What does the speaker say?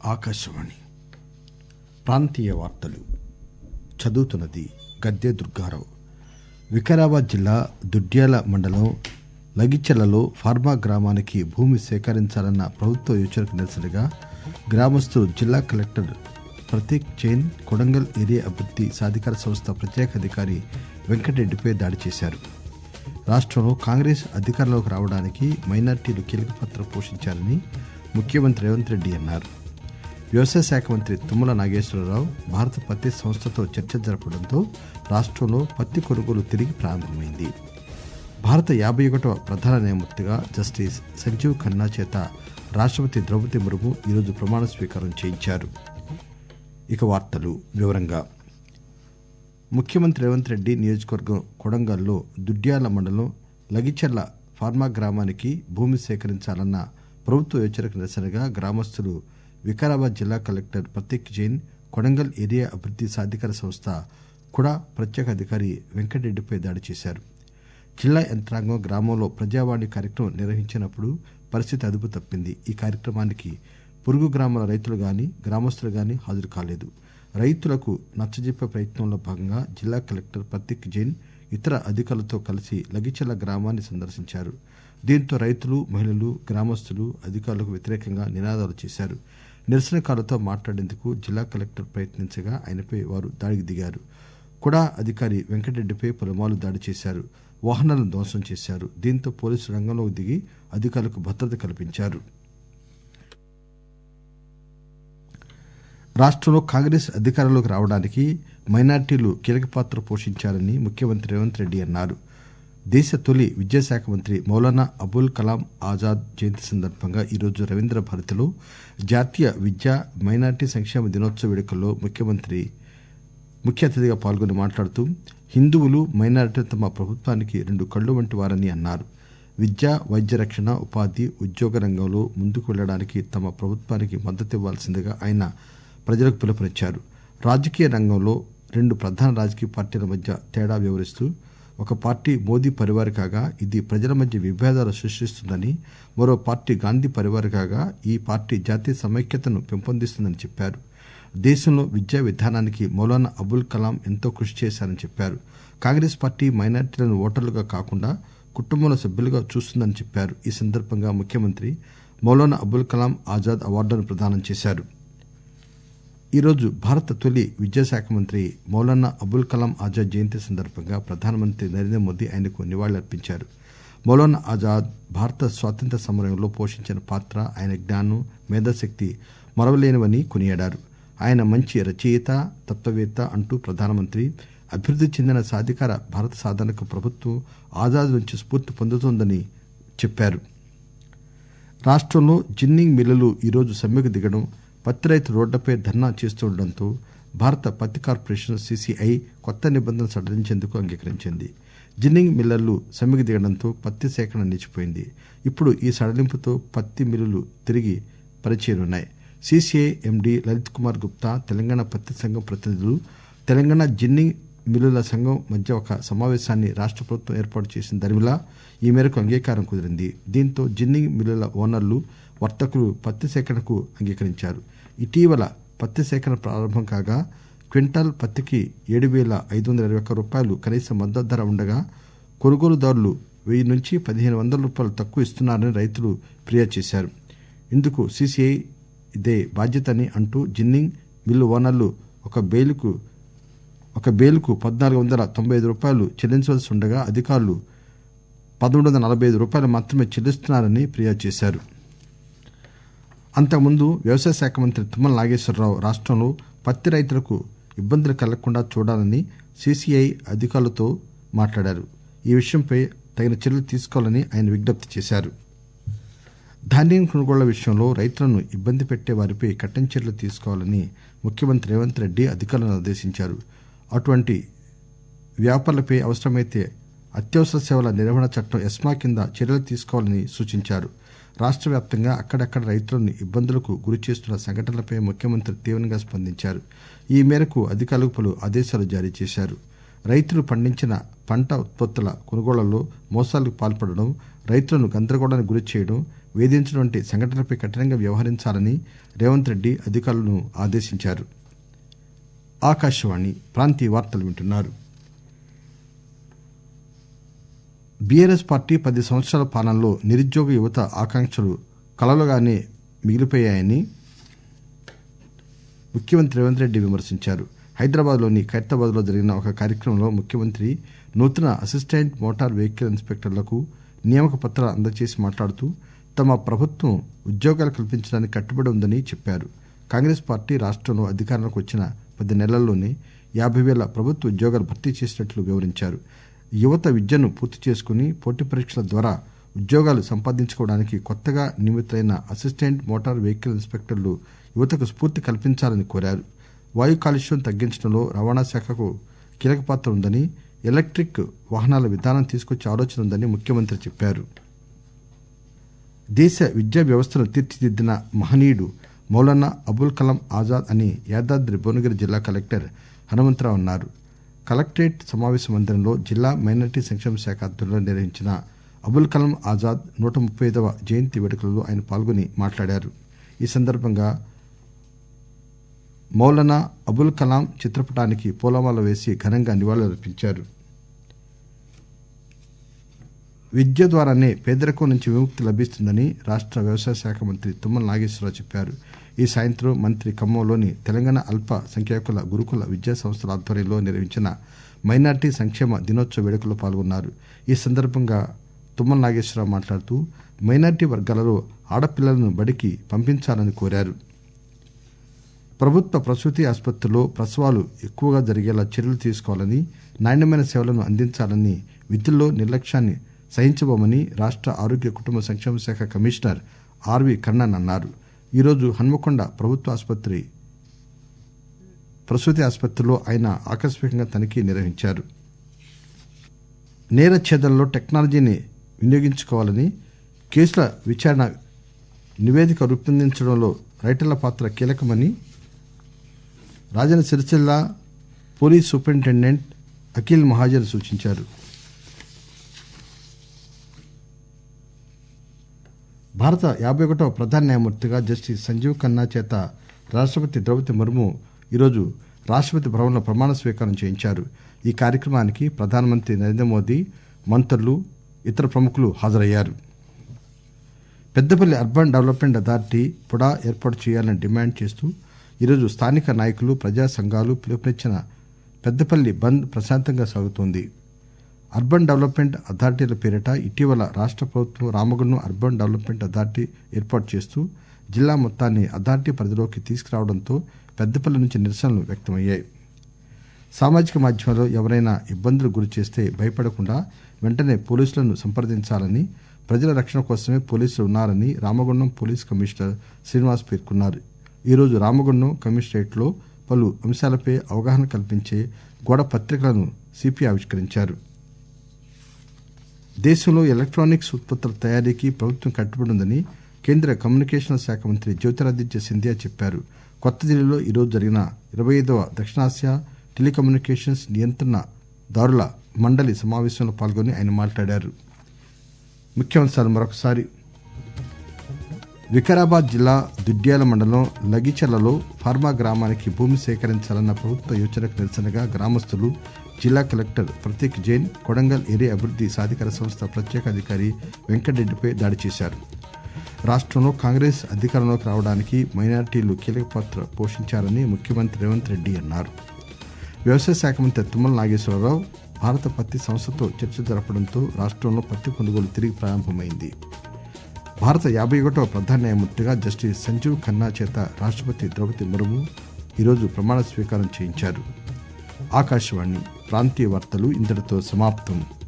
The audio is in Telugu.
ఆకాశవాణి ప్రాంతీయ వార్తలు చదువుతున్నది గద్దె దుర్గారావు వికారాబాద్ జిల్లా దుడ్యాల మండలం లగిచెర్లలో ఫార్మా గ్రామానికి భూమి సేకరించాలన్న ప్రభుత్వ యోచనకు నిరసనగా గ్రామస్తులు జిల్లా కలెక్టర్ ప్రతీక్ జైన్ కొడంగల్ ఏరియా అభివృద్ది సాధికార సంస్థ ప్రత్యేక అధికారి వెంకటరెడ్డిపై దాడి చేశారు రాష్టంలో కాంగ్రెస్ అధికారంలోకి రావడానికి మైనార్టీలు కీలక పాత్ర పోషించారని ముఖ్యమంత్రి రేవంత్ రెడ్డి అన్నారు వ్యవసాయ శాఖ మంత్రి తుమ్మల నాగేశ్వరరావు భారత పత్తి సంస్థతో చర్చ జరపడంతో రాష్టంలో పత్తి కొనుగోలు తిరిగి ప్రారంభమైంది భారత యాభై ఒకటవ ప్రధాన న్యాయమూర్తిగా జస్టిస్ సంజీవ్ ఖన్నా చేత రాష్టపతి ద్రౌపది ముర్ము ఈరోజు ప్రమాణ స్వీకారం చేయించారు ఇక వార్తలు వివరంగా ముఖ్యమంత్రి రేవంత్ రెడ్డి నియోజకవర్గం కొడంగల్లో దుడ్యాల మండలం లగిచెర్ల ఫార్మా గ్రామానికి భూమి సేకరించాలన్న ప్రభుత్వ యోచనకు నిరసనగా గ్రామస్తులు వికారాబాద్ జిల్లా కలెక్టర్ ప్రతీక్ జైన్ కొడంగల్ ఏరియా అభివృద్ది సాధికార సంస్థ కుడా ప్రత్యేక అధికారి వెంకటరెడ్డిపై దాడి చేశారు జిల్లా యంత్రాంగం గ్రామంలో ప్రజావాణి కార్యక్రమం నిర్వహించినప్పుడు పరిస్థితి అదుపు తప్పింది ఈ కార్యక్రమానికి పొరుగు గ్రామాల రైతులు గాని గ్రామస్తులు గాని హాజరు కాలేదు రైతులకు నచ్చజెప్పే ప్రయత్నంలో భాగంగా జిల్లా కలెక్టర్ ప్రతీక్ జైన్ ఇతర అధికారులతో కలిసి లగిచెర్ల గ్రామాన్ని సందర్శించారు దీంతో రైతులు మహిళలు గ్రామస్తులు అధికారులకు వ్యతిరేకంగా నినాదాలు చేశారు నిరసనకారులతో మాట్లాడేందుకు జిల్లా కలెక్టర్ ప్రయత్నించగా ఆయనపై వారు దాడికి దిగారు కుడా అధికారి వెంకటరెడ్డిపై పలుమార్లు దాడి చేశారు వాహనాలను ధ్వంసం చేశారు దీంతో పోలీసులు రంగంలోకి దిగి అధికారులకు భద్రత కల్పించారు రాష్టంలో కాంగ్రెస్ అధికారంలోకి రావడానికి మైనార్టీలు కీలక పాత్ర పోషించారని ముఖ్యమంత్రి రేవంత్ రెడ్డి అన్నారు దేశ తొలి విద్యాశాఖ మంత్రి మౌలానా అబుల్ కలాం ఆజాద్ జయంతి సందర్భంగా ఈరోజు రవీంద్ర భారతిలో జాతీయ విద్యా మైనార్టీ సంక్షేమ దినోత్సవ వేడుకల్లో ముఖ్యమంత్రి ముఖ్య అతిథిగా పాల్గొని మాట్లాడుతూ హిందువులు మైనారిటీలు తమ ప్రభుత్వానికి రెండు కళ్లు వంటి వారని అన్నారు విద్య వైద్య రక్షణ ఉపాధి ఉద్యోగ రంగంలో ముందుకు వెళ్లడానికి తమ ప్రభుత్వానికి మద్దతివ్వాల్సిందిగా ఆయన ప్రజలకు పిలుపునిచ్చారు రాజకీయ రంగంలో రెండు ప్రధాన రాజకీయ పార్టీల మధ్య తేడా వివరిస్తూ ఒక పార్టీ మోదీ పరివార్ కాగా ఇది ప్రజల మధ్య విభేదాలు సృష్టిస్తుందని మరో పార్టీ గాంధీ పరివార్ కాగా ఈ పార్టీ జాతీయ సమైక్యతను పెంపొందిస్తుందని చెప్పారు దేశంలో విద్యా విధానానికి మౌలానా అబుల్ కలాం ఎంతో కృషి చేశారని చెప్పారు కాంగ్రెస్ పార్టీ మైనార్టీలను ఓటర్లుగా కాకుండా కుటుంబంలో సభ్యులుగా చూస్తుందని చెప్పారు ఈ సందర్భంగా ముఖ్యమంత్రి మౌలానా అబుల్ కలాం ఆజాద్ అవార్డును ప్రదానం చేశారు ఈరోజు భారత తొలి విద్యాశాఖ మంత్రి మౌలానా అబుల్ కలాం ఆజాద్ జయంతి సందర్భంగా ప్రధానమంత్రి నరేంద్ర మోదీ ఆయనకు నివాళులర్పించారు మౌలానా ఆజాద్ భారత స్వాతంత్ర్య సమరంలో పోషించిన పాత్ర ఆయన జ్ఞానం మేధాశక్తి మరవలేనివని కొనియాడారు ఆయన మంచి రచయిత తత్వవేత్త అంటూ ప్రధానమంత్రి అభివృద్ది చెందిన సాధికార భారత సాధనకు ప్రభుత్వం ఆజాద్ నుంచి స్ఫూర్తి పొందుతోందని చెప్పారు రాష్టంలో జిన్నింగ్ మిల్లులు ఈరోజు సమ్మెకు దిగడం పత్తి రైతులు రోడ్లపై ధర్నా చేస్తుండటంతో భారత పత్తి కార్పొరేషన్ సీసీఐ కొత్త నిబంధనలు సడలించేందుకు అంగీకరించింది జిన్నింగ్ మిల్లర్లు సమ్మెకు దిగడంతో పత్తి సేకరణ నిలిచిపోయింది ఇప్పుడు ఈ సడలింపుతో పత్తి మిల్లులు తిరిగి పనిచేయనున్నాయి సీసీఐ ఎండీ లలిత్ కుమార్ గుప్తా తెలంగాణ పత్తి సంఘం ప్రతినిధులు తెలంగాణ జిన్నింగ్ మిల్లుల సంఘం మధ్య ఒక సమావేశాన్ని రాష్ట ప్రభుత్వం ఏర్పాటు చేసిన దరిమిలా ఈ మేరకు అంగీకారం కుదిరింది దీంతో జిన్నింగ్ మిల్లుల ఓనర్లు వర్తకులు పత్తి సేకరణకు అంగీకరించారు ఇటీవల పత్తి సేకరణ ప్రారంభం కాగా క్వింటాల్ పత్తికి ఏడు పేల ఐదు వందల ఇరవై ఒక్క రూపాయలు కనీస మద్దతు ధర ఉండగా కొనుగోలుదారులు వెయ్యి నుంచి పదిహేను వందల రూపాయలు తక్కువ ఇస్తున్నారని రైతులు ఫిర్యాదు చేశారు ఇందుకు సీసీఐ ఇదే బాధ్యతని అంటూ జిన్నింగ్ మిల్లు ఓనర్లు ఒక బేలుకు ఒక బేలుకు పద్నాలుగు వందల తొంభై ఐదు రూపాయలు చెల్లించవలసి ఉండగా అధికారులు పదమూడు వందల నలభై ఐదు రూపాయలు మాత్రమే చెల్లిస్తున్నారని ఫిర్యాదు చేశారు అంతకుముందు వ్యవసాయ శాఖ మంత్రి తుమ్మల నాగేశ్వరరావు రాష్టంలో పత్తి రైతులకు ఇబ్బందులు కలగకుండా చూడాలని సీసీఐ అధికారులతో మాట్లాడారు ఈ విషయంపై తగిన చర్యలు తీసుకోవాలని ఆయన విజ్ఞప్తి చేశారు ధాన్యం కొనుగోళ్ల విషయంలో రైతులను ఇబ్బంది పెట్టే వారిపై కఠిన చర్యలు తీసుకోవాలని ముఖ్యమంత్రి రేవంత్ రెడ్డి అధికారులను ఆదేశించారు అటువంటి వ్యాపారులపై అవసరమైతే అత్యవసర సేవల నిర్వహణ చట్టం ఎస్మా కింద చర్యలు తీసుకోవాలని సూచించారు రాష్ట వ్యాప్తంగా అక్కడక్కడ రైతులను ఇబ్బందులకు గురి చేస్తున్న సంఘటనలపై ముఖ్యమంత్రి తీవ్రంగా స్పందించారు ఈ మేరకు అధికారులకు పలు ఆదేశాలు జారీ చేశారు రైతులు పండించిన పంట ఉత్పత్తుల కొనుగోళ్లలో మోసాలకు పాల్పడడం రైతులను గందరగోళానికి గురి చేయడం వేధించడం వంటి సంఘటనలపై కఠినంగా వ్యవహరించాలని రేవంత్ రెడ్డి అధికారులను ఆదేశించారు ఆకాశవాణి ప్రాంతీయ వార్తలు వింటున్నారు బీఆర్ఎస్ పార్టీ పది సంవత్సరాల పాలనలో నిరుద్యోగ యువత ఆకాంక్షలు కలలుగానే మిగిలిపోయాయని ముఖ్యమంత్రి రేవంత్ రెడ్డి విమర్శించారు హైదరాబాద్ లోని ఖైరతాబాద్ లో జరిగిన ఒక కార్యక్రమంలో ముఖ్యమంత్రి నూతన అసిస్టెంట్ మోటార్ వెహికల్ ఇన్స్పెక్టర్లకు నియామక పత్రాలు అందజేసి మాట్లాడుతూ తమ ప్రభుత్వం ఉద్యోగాలు కల్పించడానికి కట్టుబడి ఉందని చెప్పారు కాంగ్రెస్ పార్టీ రాష్టంలో అధికారంలోకి వచ్చిన పది నెలల్లోనే యాబై వేల ప్రభుత్వ ఉద్యోగాలు భర్తీ చేసినట్లు వివరించారు యువత విద్యను పూర్తి చేసుకుని పోటీ పరీక్షల ద్వారా ఉద్యోగాలు సంపాదించుకోవడానికి కొత్తగా నియమితులైన అసిస్టెంట్ మోటార్ వెహికల్ ఇన్స్పెక్టర్లు యువతకు స్ఫూర్తి కల్పించాలని కోరారు వాయు కాలుష్యం తగ్గించడంలో రవాణా శాఖకు కీలక పాత్ర ఉందని ఎలక్టిక్ వాహనాల విధానం తీసుకొచ్చే ఆలోచన ఉందని ముఖ్యమంత్రి చెప్పారు దేశ విద్యా వ్యవస్థను తీర్చిదిద్దిన మహనీయుడు మౌలానా అబుల్ కలాం ఆజాద్ అని యాదాద్రి భువనగిరి జిల్లా కలెక్టర్ హనుమంతరావు అన్నారు కలెక్టరేట్ సమావేశ మందిరంలో జిల్లా మైనార్టీ సంక్షేమ శాఖ ఆధ్వర్యంలో నిర్వహించిన అబుల్ కలాం ఆజాద్ నూట ముప్పై ఐదవ జయంతి వేడుకలలో ఆయన పాల్గొని మాట్లాడారు ఈ సందర్భంగా మౌలానా అబుల్ కలాం చిత్రపటానికి పూలమాల వేసి ఘనంగా నివాళులర్పించారు విద్య ద్వారానే పేదరికం నుంచి విముక్తి లభిస్తుందని రాష్ట వ్యవసాయ శాఖ మంత్రి తుమ్మల నాగేశ్వరరావు చెప్పారు ఈ సాయంత్రం మంత్రి ఖమ్మంలోని తెలంగాణ అల్ప సంఖ్యాకుల గురుకుల విద్యా సంస్థల ఆధ్వర్యంలో నిర్వహించిన మైనార్టీ సంక్షేమ దినోత్సవ వేడుకల్లో పాల్గొన్నారు ఈ సందర్భంగా తుమ్మల నాగేశ్వరరావు మాట్లాడుతూ మైనార్టీ వర్గాలలో ఆడపిల్లలను బడికి పంపించాలని కోరారు ప్రభుత్వ ప్రసూతి ఆసుపత్రుల్లో ప్రసవాలు ఎక్కువగా జరిగేలా చర్యలు తీసుకోవాలని నాణ్యమైన సేవలను అందించాలని విధుల్లో నిర్లక్ష్యాన్ని సహించబోమని రాష్ట ఆరోగ్య కుటుంబ సంక్షేమ శాఖ కమిషనర్ ఆర్వి కర్ణన్ అన్నారు ఈరోజు హన్మకొండ ప్రభుత్వ ఆసుపత్రి ప్రసూతి ఆసుపత్రిలో ఆయన ఆకస్మికంగా తనిఖీ నిర్వహించారు నేర ఛేదనలో టెక్నాలజీని వినియోగించుకోవాలని కేసుల విచారణ నివేదిక రూపొందించడంలో రైటర్ల పాత్ర కీలకమని రాజన్న సిరిసిల్ల పోలీస్ సూపరింటెండెంట్ అఖిల్ మహాజన్ సూచించారు భారత యాభై ఒకటవ ప్రధాన న్యాయమూర్తిగా జస్టిస్ సంజీవ్ ఖన్నా చేత రాష్టపతి ద్రౌపది ముర్ము ఈరోజు రాష్టపతి భవన్లో ప్రమాణ స్వీకారం చేయించారు ఈ కార్యక్రమానికి ప్రధానమంత్రి నరేంద్ర మోదీ మంత్రులు ఇతర ప్రముఖులు హాజరయ్యారు Peddapalli urban development authority PUDA ఏర్పాటు చేయాలని డిమాండ్ చేస్తూ ఈరోజు స్థానిక నాయకులు ప్రజా సంఘాలు పిలుపునిచ్చిన పెద్దపల్లి బంద్ ప్రశాంతంగా సాగుతోంది అర్బన్ డెవలప్మెంట్ అథారిటీల పేరిట ఇటీవల రాష్ట ప్రభుత్వం రామగుండం అర్బన్ డెవలప్మెంట్ అథారిటీ ఏర్పాటు చేస్తూ జిల్లా మొత్తాన్ని అథారిటీ పరిధిలోకి తీసుకురావడంతో పెద్దపల్లి నుంచి నిరసనలు వ్యక్తమయ్యాయి సామాజిక మాధ్యమాల్లో ఎవరైనా ఇబ్బందులు గురి చేస్తే భయపడకుండా వెంటనే పోలీసులను సంప్రదించాలని ప్రజల రక్షణ కోసమే పోలీసులు ఉన్నారని రామగుండం పోలీస్ కమిషనర్ శ్రీనివాస్ పేర్కొన్నారు ఈరోజు రామగుండం కమిషనరేట్లో పలు అంశాలపై అవగాహన కల్పించే గోడ పత్రికలను సిపి ఆవిష్కరించారు దేశంలో ఎలక్ట్రానిక్స్ ఉత్పత్తుల తయారీకి ప్రభుత్వం కట్టుబడి ఉందని కేంద్ర కమ్యూనికేషన్ల శాఖ మంత్రి జ్యోతిరాదిత్య సింధియా చెప్పారు కొత్త ఢిల్లీలో ఈరోజు జరిగిన ఇరవై ఐదవ దక్షిణాసియా టెలికమ్యూనికేషన్స్ నియంత్రణదారుల మండలి సమావేశంలో పాల్గొని ఆయన మాట్లాడారు ముఖ్యాంశాలు మరొకసారి వికారాబాద్ జిల్లా దుడ్యాల మండలం లగిచెర్లలో ఫార్మా గ్రామానికి భూమి సేకరించాలన్న ప్రభుత్వ యోచనకు నిరసనగా గ్రామస్తులు జిల్లా కలెక్టర్ ప్రతీక్ జైన్ కొడంగల్ ఏరియా అభివృద్ది సాధికార సంస్థ ప్రత్యేక అధికారి వెంకటరెడ్డిపై దాడి చేశారు రాష్టంలో కాంగ్రెస్ అధికారంలోకి రావడానికి మైనార్టీలు కీలక పాత్ర పోషించారని ముఖ్యమంత్రి రేవంత్ రెడ్డి అన్నారు వ్యవసాయ శాఖ మంత్రి తుమ్మల నాగేశ్వరరావు భారత పత్తి సంస్థతో చర్చ జరపడంతో రాష్టంలో పత్తి కొనుగోలు తిరిగి ప్రారంభమైంది భారత యాభై ఒకటవ ప్రధాన న్యాయమూర్తిగా జస్టిస్ సంజీవ్ ఖన్నా చేత రాష్టపతి ద్రౌపది ముర్ము ఈరోజు ప్రమాణ స్వీకారం చేయించారు ఆకాశవాణి ప్రాంతీయ వార్తలు ఇంతటితో సమాప్తం